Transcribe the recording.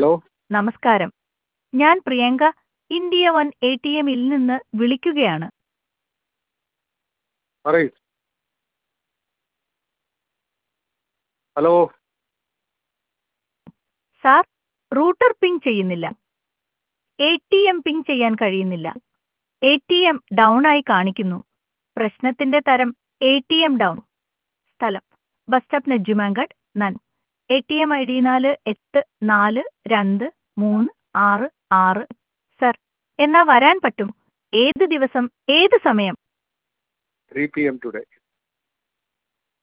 hello നമസ്കാരം ഞാൻ Priyanka India one A T എമ്മിൽ നിന്ന് വിളിക്കുകയാണ് പറയൂ ഹലോ സാർ റൂട്ടർ പിങ് ചെയ്യുന്നില്ല എ ടി എം പിങ് ചെയ്യാൻ കഴിയുന്നില്ല എ ടി എം ഡൗൺ ആയി കാണിക്കുന്നു പ്രശ്നത്തിന്റെ തരം എ ടി എം ഡൗൺ സ്ഥലം ബസ് സ്റ്റോപ്പ് നെജ്ജുമാങ്കഡ് നൻ A T M I D നാല് എട്ട് നാല് രണ്ട് മൂന്ന് ആറ് ആറ് സർ എന്നാ വരാൻ പറ്റും ഏത് ദിവസം ഏത് സമയം ത്രീ പി എം ടുഡേ